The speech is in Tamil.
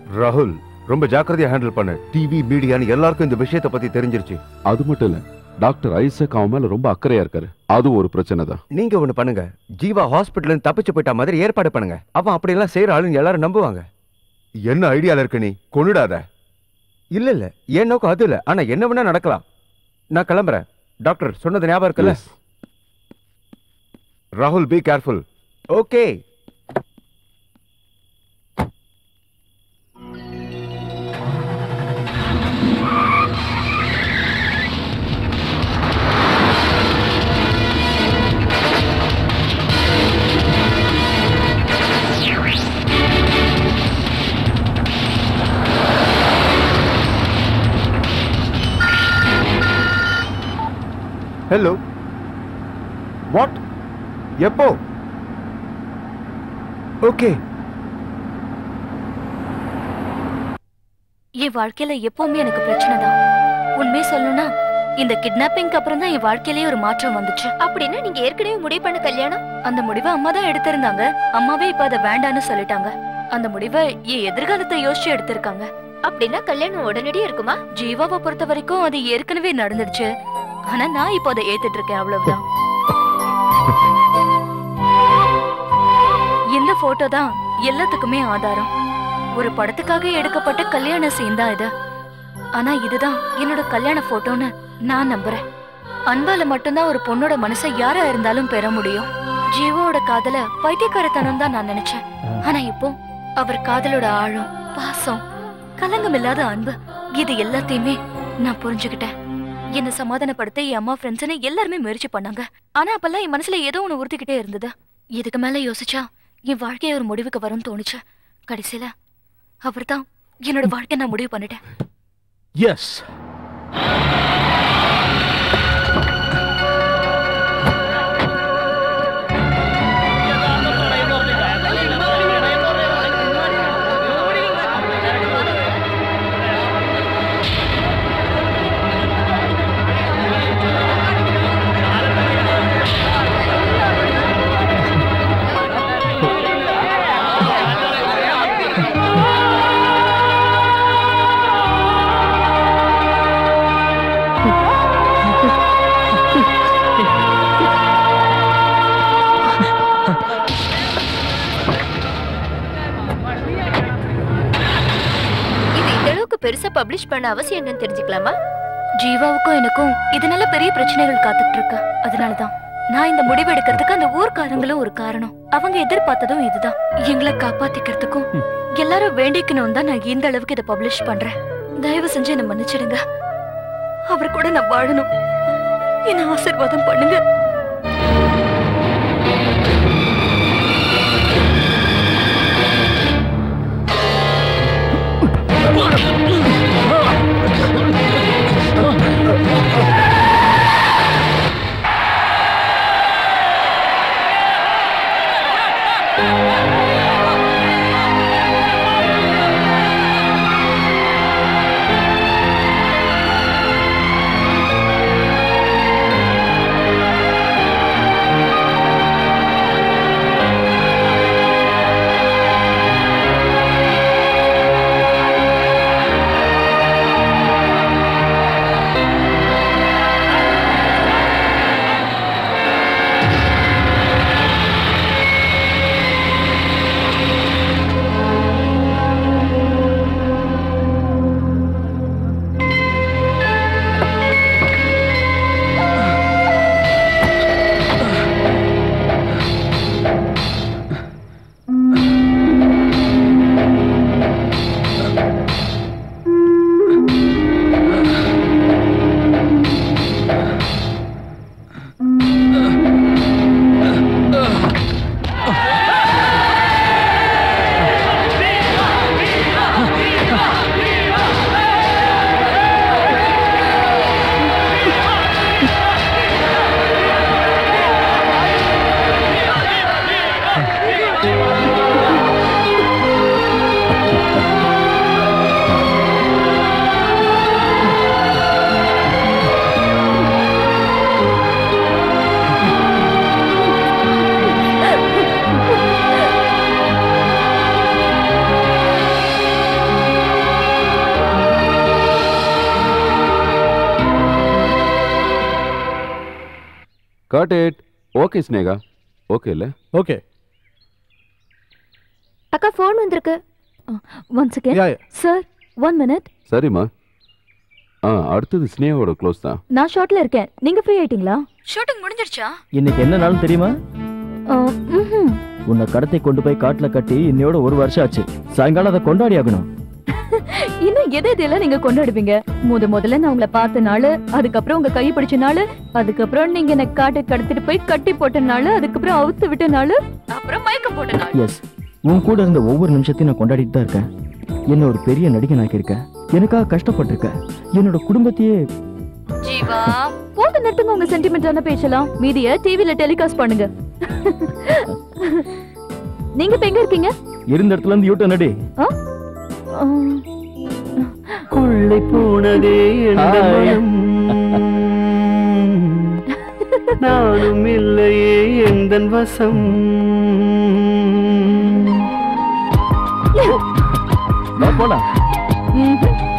ராகுல் ரொம்ப ஜாக்கிரதையா ஹேண்டில் பண்ணு டிவி மீடியான்னு எல்லாருக்கும் இந்த விஷயத்தை பத்தி தெரிஞ்சிருச்சு அது மட்டும் இல்ல டாக்டர் ஐசக் அவன் மேல ரொம்ப அக்கறையா இருக்காரு அதுவும் ஒரு பிரச்சனை தான் நீங்க ஒண்ணு பண்ணுங்க ஜீவா ஹாஸ்பிட்டல் இருந்து தப்பிச்சு போயிட்ட மாதிரி ஏற்பாடு பண்ணுங்க அவன் அப்படி எல்லாம் செய்யற ஆளுங்க எல்லாரும் நம்புவாங்க என்ன ஐடியால இருக்க நீ கொன்னுடாத இல்ல இல்ல என் நோக்கம் அது இல்ல ஆனா என்ன வேணா நடக்கலாம் நான் கிளம்புறேன் டாக்டர் சொன்னது ஞாபகம் இருக்குல்ல Yes. ராகுல் be careful okay hello what எப்போ ஓகே என் வாழ்க்கையில எப்பவுமே எனக்கு பிரச்சனை தான் உண்மையை சொல்லணும்னா இந்த கிட்னாப்பிங்க்கு அப்புறம் தான் என் வாழ்க்கையிலேயே ஒரு மாற்றம் வந்துச்சு அப்படின்னா நீங்க ஏற்கனவே முடிவு பண்ண கல்யாணம் அந்த முடிவை அம்மா தான் எடுத்திருந்தாங்க அம்மாவே இப்ப அதை வேண்டான்னு சொல்லிட்டாங்க அந்த முடிவை என் எதிர்காலத்தை யோசிச்சு எடுத்திருக்காங்க அப்படின்னா கல்யாணம் உடனடியே இருக்குமா ஜீவாவை பொறுத்த வரைக்கும் அது ஏற்கனவே நடந்துடுச்சு ஆனா நான் இப்போ அதை ஏத்துட்டு இருக்கேன் அவ்வளவுதான் இந்த போட்டோ தான் எல்லாத்துக்குமே ஆதாரம் ஒரு படத்துக்காக எடுக்கப்பட்ட கல்யாண சீன் தான் இது ஆனா இதுதான் என்னோட கல்யாண போட்டோன்னு நான் நம்புறேன் அன்பால மட்டும்தான் ஒரு பொண்ணோட மனசை யாரா இருந்தாலும் பெற முடியும் ஜீவாவோட காதல பைத்தியக்காரத்தனம் தான் நான் நினைச்சேன் ஆனா இப்போ அவர் காதலோட ஆழம் பாசம் கலங்கம் இல்லாத அன்பு இது எல்லாத்தையுமே நான் புரிஞ்சுக்கிட்டேன் என்ன சமாதானப்படுத்த என் அம்மா ஃப்ரெண்ட்ஸ்னு எல்லாருமே முயற்சி பண்ணாங்க ஆனா அப்பெல்லாம் என் மனசுல ஏதோ ஒண்ணு உறுத்திக்கிட்டே இருந்தது இதுக்கு மேல யோசிச்சா என் வாழ்க்கைய ஒரு முடிவுக்கு வரும்னு தோணுச்சு கடைசியில அவர்தான் என்னோட வாழ்க்கை நான் முடிவு பண்ணிட்டேன் எஸ் இது இந்த அளவுக்கு பெருசா பப்ளிஷ் பண்ண அவசியம் என்னன்னு தெரிஞ்சுக்கலாமா ஜீவாவுக்கும் எனக்கும் இதனால பெரிய பிரச்சனைகள் காத்துட்டு இருக்கு அதனாலதான் நான் இந்த முடிவு எடுக்கிறதுக்கு அந்த ஊர்க்காரங்களும் ஒரு காரணம் அவங்க எதிர்பார்த்ததும் இதுதான் எங்களை காப்பாத்திக்கிறதுக்கும் எல்லாரும் வேண்டிக்கணும் தான் நான் இந்த அளவுக்கு இதை பப்ளிஷ் பண்றேன் தயவு செஞ்சு என்ன மன்னிச்சிடுங்க அவர் கூட நான் வாழணும் என்ன ஆசீர்வாதம் பண்ணுங்க got it okay Sneha okay இல்ல ஓகே அக்கா ஃபோன் வந்திருக்கு one second yeah sir one minute சரிம்மா ஆ அடுத்தது ஸ்னேகாவோட க்ளோஸ் தான் நான் ஷார்ட்ல இருக்கேன் நீங்க ஃப்ரீ ஆயிட்டீங்களா ஷூட்டிங் முடிஞ்சிருச்சா இன்னைக்கு என்ன நாள் தெரியுமா உன்னை கடத்தை கொண்டு போய் காட்டுல கட்டி இன்னையோட ஒரு வருஷம் ஆச்சு சாயங்காலம் அதை கொண்டாடி ஆகணும் இன்னும் எது எதெல்லாம் நீங்க கொண்டாடுவீங்க முத முதல்ல நான் உங்களை பார்த்த நாள் அதுக்கப்புறம் உங்க கை பிடிச்ச நாள் அதுக்கப்புறம் நீங்க என்ன காட்டு கடத்திட்டு போய் கட்டி போட்ட நாள் அதுக்கப்புறம் அவுத்து விட்ட நாள் அப்புறம் மயக்கம் போட்ட நாள் எஸ் உன் கூட இருந்த ஒவ்வொரு நிமிஷத்தையும் நான் கொண்டாடிட்டு தான் இருக்கேன் என்ன ஒரு பெரிய நடிகன் ஆக்கியிருக்க எனக்காக கஷ்டப்பட்டிருக்க என்னோட குடும்பத்தையே ஜீவா போது நிறுத்துங்க உங்க சென்டிமெண்டான பேச்சலாம் மீதிய டிவில டெலிகாஸ்ட் பண்ணுங்க நீங்க இப்ப எங்க இருக்கீங்க இருந்த இடத்துல இருந்து யூட்டன் அடி ஆம், கொள்ளை போனதே எந்த Hi. மனம் நானும் இல்லையே எந்த வசம் வா போலாம் ம்ஹும்.